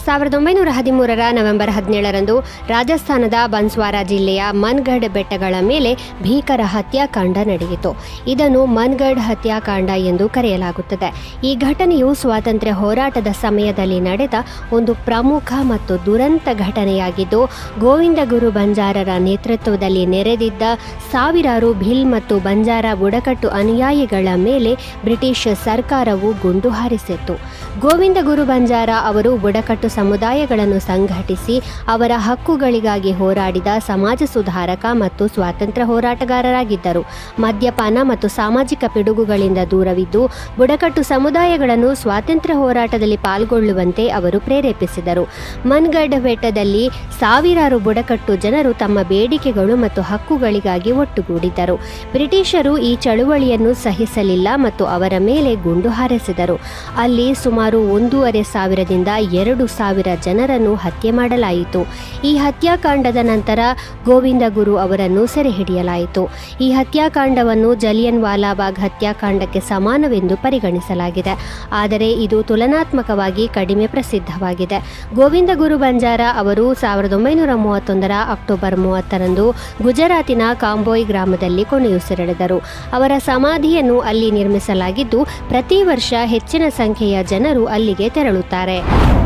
ಸಾವಿರದ ಒಂಬೈನೂರ ಹದಿಮೂರರ ನವೆಂಬರ್ ಹದಿನೇಳರಂದು ರಾಜಸ್ಥಾನದ ಬನ್ಸ್ವಾರಾ ಜಿಲ್ಲೆಯ ಮನ್ಗಢ್ ಬೆಟ್ಟಗಳ ಮೇಲೆ ಭೀಕರ ಹತ್ಯಾಕಾಂಡ ನಡೆಯಿತು ಇದನ್ನು ಮನ್ಗಢ್ ಹತ್ಯಾಕಾಂಡ ಎಂದು ಕರೆಯಲಾಗುತ್ತದೆ ಈ ಘಟನೆಯು ಸ್ವಾತಂತ್ರ್ಯ ಹೋರಾಟದ ಸಮಯದಲ್ಲಿ ನಡೆದ ಒಂದು ಪ್ರಮುಖ ಮತ್ತು ದುರಂತ ಘಟನೆಯಾಗಿದ್ದು ಗೋವಿಂದ ಗುರು ಬಂಜಾರರ ನೇತೃತ್ವದಲ್ಲಿ ನೆರೆದಿದ್ದ ಸಾವಿರಾರು ಭಿಲ್ ಮತ್ತು ಬಂಜಾರ ಬುಡಕಟ್ಟು ಅನುಯಾಯಿಗಳ ಮೇಲೆ ಬ್ರಿಟಿಷ್ ಸರ್ಕಾರವು ಗುಂಡು ಹಾರಿಸಿತ್ತು ಗೋವಿಂದ ಗುರು ಬಂಜಾರ ಅವರು ಬುಡಕಟ್ಟು ಸಮುದಾಯಗಳನ್ನು ಸಂಘಟಿಸಿ ಅವರ ಹಕ್ಕುಗಳಿಗಾಗಿ ಹೋರಾಡಿದ ಸಮಾಜ ಸುಧಾರಕ ಮತ್ತು ಸ್ವಾತಂತ್ರ್ಯ ಹೋರಾಟಗಾರರಾಗಿದ್ದರು ಮದ್ಯಪಾನ ಮತ್ತು ಸಾಮಾಜಿಕ ಪಿಡುಗುಗಳಿಂದ ದೂರವಿದ್ದು ಬುಡಕಟ್ಟು ಸಮುದಾಯಗಳನ್ನು ಸ್ವಾತಂತ್ರ್ಯ ಹೋರಾಟದಲ್ಲಿ ಪಾಲ್ಗೊಳ್ಳುವಂತೆ ಅವರು ಪ್ರೇರೇಪಿಸಿದರು ಮನ್ಗಢ ಬೆಟ್ಟದಲ್ಲಿ ಸಾವಿರಾರು ಬುಡಕಟ್ಟು ಜನರು ತಮ್ಮ ಬೇಡಿಕೆಗಳು ಮತ್ತು ಹಕ್ಕುಗಳಿಗಾಗಿ ಒಟ್ಟುಗೂಡಿದ್ದರು ಬ್ರಿಟಿಷರು ಈ ಚಳುವಳಿಯನ್ನು ಸಹಿಸಲಿಲ್ಲ ಮತ್ತು ಅವರ ಮೇಲೆ ಗುಂಡು ಹಾರಿಸಿದರು ಅಲ್ಲಿ ಸುಮಾರು ಒಂದೂವರೆ ಸಾವಿರದಿಂದ ಎರಡು ಸಾವಿರ ಜನರನ್ನು ಹತ್ಯೆ ಮಾಡಲಾಯಿತು ಈ ಹತ್ಯಾಕಾಂಡದ ನಂತರ ಗೋವಿಂದ ಗುರು ಅವರನ್ನು ಸೆರೆ ಹಿಡಿಯಲಾಯಿತು ಈ ಹತ್ಯಾಕಾಂಡವನ್ನು ಜಲಿಯನ್ ವಾಲಾಬಾಗ್ ಹತ್ಯಾಕಾಂಡಕ್ಕೆ ಸಮಾನವೆಂದು ಪರಿಗಣಿಸಲಾಗಿದೆ ಆದರೆ ಇದು ತುಲನಾತ್ಮಕವಾಗಿ ಕಡಿಮೆ ಪ್ರಸಿದ್ಧವಾಗಿದೆ ಗೋವಿಂದ ಗುರು ಬಂಜಾರ ಅವರು ಸಾವಿರದ ಒಂಬೈನೂರ ಮೂವತ್ತೊಂದರ ಅಕ್ಟೋಬರ್ ಮೂವತ್ತರಂದು ಗುಜರಾತಿನ ಕಾಂಬೋಯ್ ಗ್ರಾಮದಲ್ಲಿ ಕೊನೆಯುಸಿರೆಳೆದರು ಅವರ ಸಮಾಧಿಯನ್ನು ಅಲ್ಲಿ ನಿರ್ಮಿಸಲಾಗಿದ್ದು ಪ್ರತಿ ವರ್ಷ ಹೆಚ್ಚಿನ ಸಂಖ್ಯೆಯ ಜನರು ಅಲ್ಲಿಗೆ ತೆರಳುತ್ತಾರೆ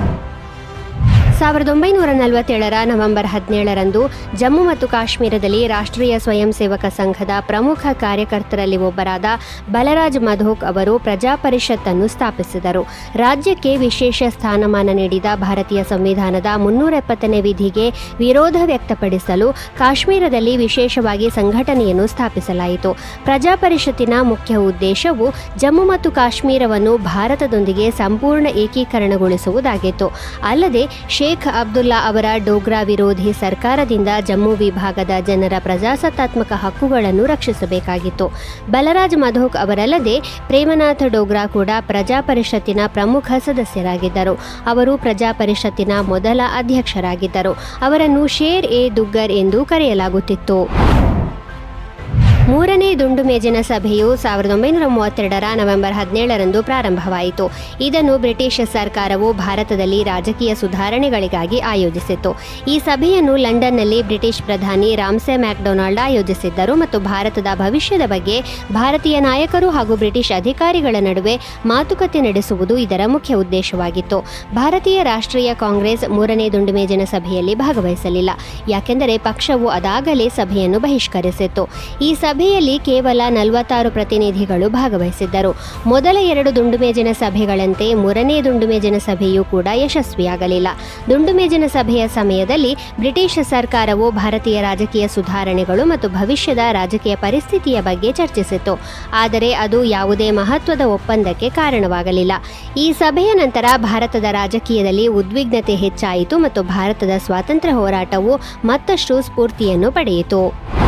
ಸಾವಿರದ ಒಂಬೈನೂರ ನಲವತ್ತೇಳರ ನವೆಂಬರ್ ಹದಿನೇಳರಂದು ಜಮ್ಮು ಮತ್ತು ಕಾಶ್ಮೀರದಲ್ಲಿ ರಾಷ್ಟ್ರೀಯ ಸ್ವಯಂ ಸೇವಕ ಸಂಘದ ಪ್ರಮುಖ ಕಾರ್ಯಕರ್ತರಲ್ಲಿ ಒಬ್ಬರಾದ ಬಲರಾಜ್ ಮಧೋಕ್ ಅವರು ಪ್ರಜಾಪರಿಷತ್ತನ್ನು ಸ್ಥಾಪಿಸಿದರು ರಾಜ್ಯಕ್ಕೆ ವಿಶೇಷ ಸ್ಥಾನಮಾನ ನೀಡಿದ ಭಾರತೀಯ ಸಂವಿಧಾನದ ಮುನ್ನೂರ ಎಪ್ಪತ್ತನೇ ವಿಧಿಗೆ ವಿರೋಧ ವ್ಯಕ್ತಪಡಿಸಲು ಕಾಶ್ಮೀರದಲ್ಲಿ ವಿಶೇಷವಾಗಿ ಸಂಘಟನೆಯನ್ನು ಸ್ಥಾಪಿಸಲಾಯಿತು ಪ್ರಜಾಪರಿಷತ್ತಿನ ಮುಖ್ಯ ಉದ್ದೇಶವು ಜಮ್ಮು ಮತ್ತು ಕಾಶ್ಮೀರವನ್ನು ಭಾರತದೊಂದಿಗೆ ಸಂಪೂರ್ಣ ಏಕೀಕರಣಗೊಳಿಸುವುದಾಗಿತ್ತು ಅಲ್ಲದೆ ಶೇಖ್ ಅಬ್ದುಲ್ಲಾ ಅವರ ಡೋಗ್ರಾ ವಿರೋಧಿ ಸರ್ಕಾರದಿಂದ ಜಮ್ಮು ವಿಭಾಗದ ಜನರ ಪ್ರಜಾಸತ್ತಾತ್ಮಕ ಹಕ್ಕುಗಳನ್ನು ರಕ್ಷಿಸಬೇಕಾಗಿತ್ತು ಬಲರಾಜ್ ಮಧೋಕ್ ಅವರಲ್ಲದೆ ಪ್ರೇಮನಾಥ್ ಡೋಗ್ರಾ ಕೂಡ ಪ್ರಜಾಪರಿಷತ್ತಿನ ಪ್ರಮುಖ ಸದಸ್ಯರಾಗಿದ್ದರು ಅವರು ಪ್ರಜಾಪರಿಷತ್ತಿನ ಮೊದಲ ಅಧ್ಯಕ್ಷರಾಗಿದ್ದರು ಅವರನ್ನು ಶೇರ್ ಎ ದುಗ್ಗರ್ ಎಂದು ಕರೆಯಲಾಗುತ್ತಿತ್ತು ಮೂರನೇ ದುಂಡು ಮೇಜಿನ ಸಭೆಯು ಸಾವಿರದ ಒಂಬೈನೂರ ಮೂವತ್ತೆರಡರ ನವೆಂಬರ್ ಹದಿನೇಳರಂದು ಪ್ರಾರಂಭವಾಯಿತು ಇದನ್ನು ಬ್ರಿಟಿಷ್ ಸರ್ಕಾರವು ಭಾರತದಲ್ಲಿ ರಾಜಕೀಯ ಸುಧಾರಣೆಗಳಿಗಾಗಿ ಆಯೋಜಿಸಿತ್ತು ಈ ಸಭೆಯನ್ನು ಲಂಡನ್ನಲ್ಲಿ ಬ್ರಿಟಿಷ್ ಪ್ರಧಾನಿ ರಾಮ್ಸೆ ಮ್ಯಾಕ್ಡೊನಾಲ್ಡ್ ಆಯೋಜಿಸಿದ್ದರು ಮತ್ತು ಭಾರತದ ಭವಿಷ್ಯದ ಬಗ್ಗೆ ಭಾರತೀಯ ನಾಯಕರು ಹಾಗೂ ಬ್ರಿಟಿಷ್ ಅಧಿಕಾರಿಗಳ ನಡುವೆ ಮಾತುಕತೆ ನಡೆಸುವುದು ಇದರ ಮುಖ್ಯ ಉದ್ದೇಶವಾಗಿತ್ತು ಭಾರತೀಯ ರಾಷ್ಟ್ರೀಯ ಕಾಂಗ್ರೆಸ್ ಮೂರನೇ ದುಂಡುಮೇಜಿನ ಸಭೆಯಲ್ಲಿ ಭಾಗವಹಿಸಲಿಲ್ಲ ಯಾಕೆಂದರೆ ಪಕ್ಷವು ಅದಾಗಲೇ ಸಭೆಯನ್ನು ಬಹಿಷ್ಕರಿಸಿತ್ತು ಈ ಸಭೆಯಲ್ಲಿ ಕೇವಲ ನಲವತ್ತಾರು ಪ್ರತಿನಿಧಿಗಳು ಭಾಗವಹಿಸಿದ್ದರು ಮೊದಲ ಎರಡು ದುಂಡುಮೇಜಿನ ಸಭೆಗಳಂತೆ ಮೂರನೇ ದುಂಡುಮೇಜಿನ ಸಭೆಯೂ ಕೂಡ ಯಶಸ್ವಿಯಾಗಲಿಲ್ಲ ದುಂಡುಮೇಜಿನ ಸಭೆಯ ಸಮಯದಲ್ಲಿ ಬ್ರಿಟಿಷ್ ಸರ್ಕಾರವು ಭಾರತೀಯ ರಾಜಕೀಯ ಸುಧಾರಣೆಗಳು ಮತ್ತು ಭವಿಷ್ಯದ ರಾಜಕೀಯ ಪರಿಸ್ಥಿತಿಯ ಬಗ್ಗೆ ಚರ್ಚಿಸಿತು ಆದರೆ ಅದು ಯಾವುದೇ ಮಹತ್ವದ ಒಪ್ಪಂದಕ್ಕೆ ಕಾರಣವಾಗಲಿಲ್ಲ ಈ ಸಭೆಯ ನಂತರ ಭಾರತದ ರಾಜಕೀಯದಲ್ಲಿ ಉದ್ವಿಗ್ನತೆ ಹೆಚ್ಚಾಯಿತು ಮತ್ತು ಭಾರತದ ಸ್ವಾತಂತ್ರ್ಯ ಹೋರಾಟವು ಮತ್ತಷ್ಟು ಸ್ಫೂರ್ತಿಯನ್ನು ಪಡೆಯಿತು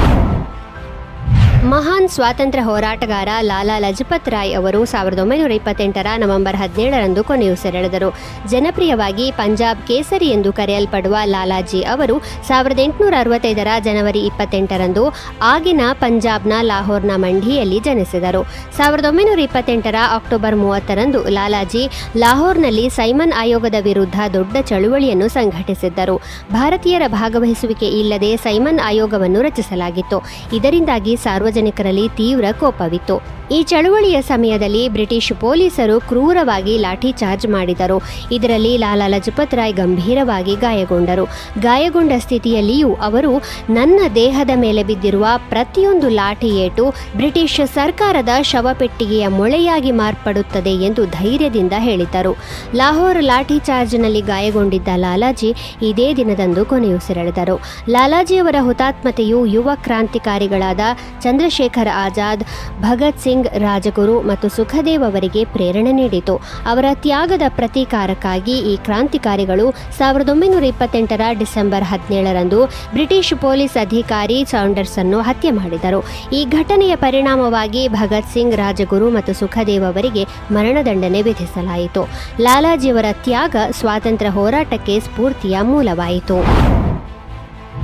ಮಹಾನ್ ಸ್ವಾತಂತ್ರ್ಯ ಹೋರಾಟಗಾರ ಲಾಲಾ ಲಜಪತ್ ರಾಯ್ ಅವರು ಸಾವಿರದ ಒಂಬೈನೂರ ಇಪ್ಪತ್ತೆಂಟರ ನವೆಂಬರ್ ಹದಿನೇಳರಂದು ಕೊನೆಯುಸಿರೆಳೆದರು ಜನಪ್ರಿಯವಾಗಿ ಪಂಜಾಬ್ ಕೇಸರಿ ಎಂದು ಕರೆಯಲ್ಪಡುವ ಲಾಲಾಜಿ ಅವರು ಸಾವಿರದ ಎಂಟುನೂರ ಅರವತ್ತೈದರ ಜನವರಿ ಇಪ್ಪತ್ತೆಂಟರಂದು ಆಗಿನ ಪಂಜಾಬ್ನ ಲಾಹೋರ್ನ ಮಂಡಿಯಲ್ಲಿ ಜನಿಸಿದರು ಸಾವಿರದ ಒಂಬೈನೂರ ಇಪ್ಪತ್ತೆಂಟರ ಅಕ್ಟೋಬರ್ ಮೂವತ್ತರಂದು ಲಾಲಾಜಿ ಲಾಹೋರ್ನಲ್ಲಿ ಸೈಮನ್ ಆಯೋಗದ ವಿರುದ್ಧ ದೊಡ್ಡ ಚಳುವಳಿಯನ್ನು ಸಂಘಟಿಸಿದ್ದರು ಭಾರತೀಯರ ಭಾಗವಹಿಸುವಿಕೆ ಇಲ್ಲದೆ ಸೈಮನ್ ಆಯೋಗವನ್ನು ರಚಿಸಲಾಗಿತ್ತು ಇದರಿಂದಾಗಿ ಸಾರ್ವಜನಿಕರಲ್ಲಿ ತೀವ್ರ ಕೋಪವಿತ್ತು ಈ ಚಳುವಳಿಯ ಸಮಯದಲ್ಲಿ ಬ್ರಿಟಿಷ್ ಪೊಲೀಸರು ಕ್ರೂರವಾಗಿ ಲಾಠಿ ಚಾರ್ಜ್ ಮಾಡಿದರು ಇದರಲ್ಲಿ ಲಾಲಾ ಲಜಪತ್ ರಾಯ್ ಗಂಭೀರವಾಗಿ ಗಾಯಗೊಂಡರು ಗಾಯಗೊಂಡ ಸ್ಥಿತಿಯಲ್ಲಿಯೂ ಅವರು ನನ್ನ ದೇಹದ ಮೇಲೆ ಬಿದ್ದಿರುವ ಪ್ರತಿಯೊಂದು ಲಾಠಿ ಏಟು ಬ್ರಿಟಿಷ್ ಸರ್ಕಾರದ ಶವಪೆಟ್ಟಿಗೆಯ ಮೊಳೆಯಾಗಿ ಮಾರ್ಪಡುತ್ತದೆ ಎಂದು ಧೈರ್ಯದಿಂದ ಹೇಳಿದ್ದರು ಲಾಹೋರ್ ಲಾಠಿ ಚಾರ್ಜ್ನಲ್ಲಿ ಗಾಯಗೊಂಡಿದ್ದ ಲಾಲಾಜಿ ಇದೇ ದಿನದಂದು ಕೊನೆಯುಸಿರೆಳೆದರು ಲಾಲಾಜಿಯವರ ಹುತಾತ್ಮತೆಯು ಯುವ ಕ್ರಾಂತಿಕಾರಿಗಳಾದ ಚಂದ್ರಶೇಖರ್ ಆಜಾದ್ ಭಗತ್ ಸಿಂಗ್ ರಾಜಗುರು ಮತ್ತು ಸುಖದೇವ್ ಅವರಿಗೆ ಪ್ರೇರಣೆ ನೀಡಿತು ಅವರ ತ್ಯಾಗದ ಪ್ರತೀಕಾರಕ್ಕಾಗಿ ಈ ಕ್ರಾಂತಿಕಾರಿಗಳು ಸಾವಿರದ ಒಂಬೈನೂರ ಇಪ್ಪತ್ತೆಂಟರ ಡಿಸೆಂಬರ್ ಹದಿನೇಳರಂದು ಬ್ರಿಟಿಷ್ ಪೊಲೀಸ್ ಅಧಿಕಾರಿ ಸಾಂಡರ್ಸ್ ಅನ್ನು ಹತ್ಯೆ ಮಾಡಿದರು ಈ ಘಟನೆಯ ಪರಿಣಾಮವಾಗಿ ಭಗತ್ ಸಿಂಗ್ ರಾಜಗುರು ಮತ್ತು ಸುಖದೇವ್ ಅವರಿಗೆ ಮರಣದಂಡನೆ ವಿಧಿಸಲಾಯಿತು ಲಾಲಾಜಿಯವರ ತ್ಯಾಗ ಸ್ವಾತಂತ್ರ್ಯ ಹೋರಾಟಕ್ಕೆ ಸ್ಫೂರ್ತಿಯ ಮೂಲವಾಯಿತು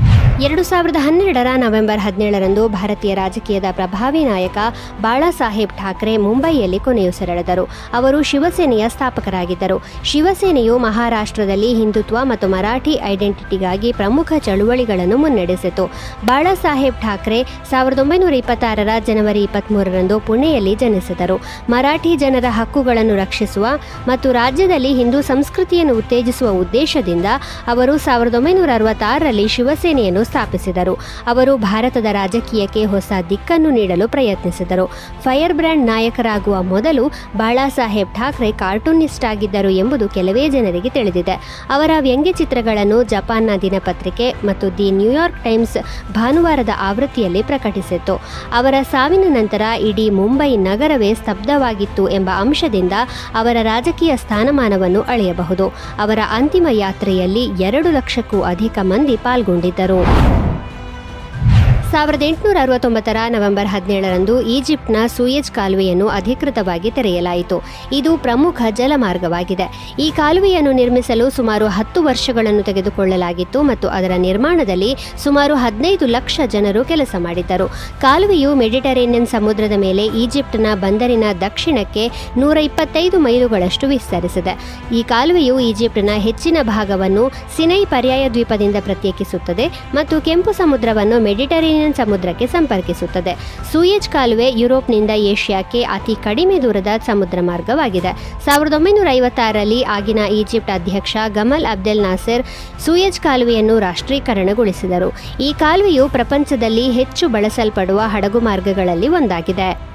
ಎರಡು ಸಾವಿರದ ಹನ್ನೆರಡರ ನವೆಂಬರ್ ಹದಿನೇಳರಂದು ಭಾರತೀಯ ರಾಜಕೀಯದ ಪ್ರಭಾವಿ ನಾಯಕ ಬಾಳಾ ಸಾಹೇಬ್ ಠಾಕ್ರೆ ಮುಂಬಯಿಯಲ್ಲಿ ಕೊನೆಯುಸಿರೆಳೆದರು ಅವರು ಶಿವಸೇನೆಯ ಸ್ಥಾಪಕರಾಗಿದ್ದರು ಶಿವಸೇನೆಯು ಮಹಾರಾಷ್ಟ್ರದಲ್ಲಿ ಹಿಂದುತ್ವ ಮತ್ತು ಮರಾಠಿ ಐಡೆಂಟಿಟಿಗಾಗಿ ಪ್ರಮುಖ ಚಳುವಳಿಗಳನ್ನು ಮುನ್ನಡೆಸಿತು ಬಾಳಾ ಸಾಹೇಬ್ ಠಾಕ್ರೆ ಸಾವಿರದ ಒಂಬೈನೂರ ಇಪ್ಪತ್ತಾರರ ಜನವರಿ ಇಪ್ಪತ್ಮೂರರಂದು ಪುಣೆಯಲ್ಲಿ ಜನಿಸಿದರು ಮರಾಠಿ ಜನರ ಹಕ್ಕುಗಳನ್ನು ರಕ್ಷಿಸುವ ಮತ್ತು ರಾಜ್ಯದಲ್ಲಿ ಹಿಂದೂ ಸಂಸ್ಕೃತಿಯನ್ನು ಉತ್ತೇಜಿಸುವ ಉದ್ದೇಶದಿಂದ ಅವರು ಸಾವಿರದ ಒಂಬೈನೂರ ಅರವತ್ತಾರರಲ್ಲಿ ಶಿವಸೇನೆಯನ್ನು ಸ್ಥಾಪಿಸಿದರು ಅವರು ಭಾರತದ ರಾಜಕೀಯಕ್ಕೆ ಹೊಸ ದಿಕ್ಕನ್ನು ನೀಡಲು ಪ್ರಯತ್ನಿಸಿದರು ಫೈರ್ ಬ್ರ್ಯಾಂಡ್ ನಾಯಕರಾಗುವ ಮೊದಲು ಬಾಳಾ ಸಾಹೇಬ್ ಠಾಕ್ರೆ ಕಾರ್ಟೂನಿಸ್ಟ್ ಆಗಿದ್ದರು ಎಂಬುದು ಕೆಲವೇ ಜನರಿಗೆ ತಿಳಿದಿದೆ ಅವರ ವ್ಯಂಗ್ಯಚಿತ್ರಗಳನ್ನು ಜಪಾನ್ನ ದಿನಪತ್ರಿಕೆ ಮತ್ತು ದಿ ನ್ಯೂಯಾರ್ಕ್ ಟೈಮ್ಸ್ ಭಾನುವಾರದ ಆವೃತ್ತಿಯಲ್ಲಿ ಪ್ರಕಟಿಸಿತ್ತು ಅವರ ಸಾವಿನ ನಂತರ ಇಡೀ ಮುಂಬೈ ನಗರವೇ ಸ್ತಬ್ಧವಾಗಿತ್ತು ಎಂಬ ಅಂಶದಿಂದ ಅವರ ರಾಜಕೀಯ ಸ್ಥಾನಮಾನವನ್ನು ಅಳೆಯಬಹುದು ಅವರ ಅಂತಿಮ ಯಾತ್ರೆಯಲ್ಲಿ ಎರಡು ಲಕ್ಷಕ್ಕೂ ಅಧಿಕ ಮಂದಿ ಪಾಲ್ಗೊಂಡಿದ್ದರು ಸಾವಿರದ ಎಂಟುನೂರ ಅರವತ್ತೊಂಬತ್ತರ ನವೆಂಬರ್ ಹದಿನೇಳರಂದು ಈಜಿಪ್ಟ್ನ ಸೂಯೆಜ್ ಕಾಲುವೆಯನ್ನು ಅಧಿಕೃತವಾಗಿ ತೆರೆಯಲಾಯಿತು ಇದು ಪ್ರಮುಖ ಜಲಮಾರ್ಗವಾಗಿದೆ ಈ ಕಾಲುವೆಯನ್ನು ನಿರ್ಮಿಸಲು ಸುಮಾರು ಹತ್ತು ವರ್ಷಗಳನ್ನು ತೆಗೆದುಕೊಳ್ಳಲಾಗಿತ್ತು ಮತ್ತು ಅದರ ನಿರ್ಮಾಣದಲ್ಲಿ ಸುಮಾರು ಹದಿನೈದು ಲಕ್ಷ ಜನರು ಕೆಲಸ ಮಾಡಿದ್ದರು ಕಾಲುವೆಯು ಮೆಡಿಟರೇನಿಯನ್ ಸಮುದ್ರದ ಮೇಲೆ ಈಜಿಪ್ಟ್ನ ಬಂದರಿನ ದಕ್ಷಿಣಕ್ಕೆ ನೂರ ಇಪ್ಪತ್ತೈದು ಮೈಲುಗಳಷ್ಟು ವಿಸ್ತರಿಸಿದೆ ಈ ಕಾಲುವೆಯು ಈಜಿಪ್ಟ್ನ ಹೆಚ್ಚಿನ ಭಾಗವನ್ನು ಸಿನೈ ಪರ್ಯಾಯ ದ್ವೀಪದಿಂದ ಪ್ರತ್ಯೇಕಿಸುತ್ತದೆ ಮತ್ತು ಕೆಂಪು ಸಮುದ್ರವನ್ನು ಮೆಡಿಟರೇನಿಯನ್ ಸಮುದ್ರಕ್ಕೆ ಸಂಪರ್ಕಿಸುತ್ತದೆ ಸೂಯೆಜ್ ಕಾಲುವೆ ಯುರೋಪ್ನಿಂದ ಏಷ್ಯಾಕ್ಕೆ ಅತಿ ಕಡಿಮೆ ದೂರದ ಸಮುದ್ರ ಮಾರ್ಗವಾಗಿದೆ ಸಾವಿರದ ಒಂಬೈನೂರ ಐವತ್ತಾರರಲ್ಲಿ ಆಗಿನ ಈಜಿಪ್ಟ್ ಅಧ್ಯಕ್ಷ ಗಮಲ್ ಅಬ್ದೆಲ್ ನಾಸೆರ್ ಸೂಯೆಜ್ ಕಾಲುವೆಯನ್ನು ರಾಷ್ಟ್ರೀಕರಣಗೊಳಿಸಿದರು ಈ ಕಾಲುವೆಯು ಪ್ರಪಂಚದಲ್ಲಿ ಹೆಚ್ಚು ಬಳಸಲ್ಪಡುವ ಹಡಗು ಮಾರ್ಗಗಳಲ್ಲಿ ಒಂದಾಗಿದೆ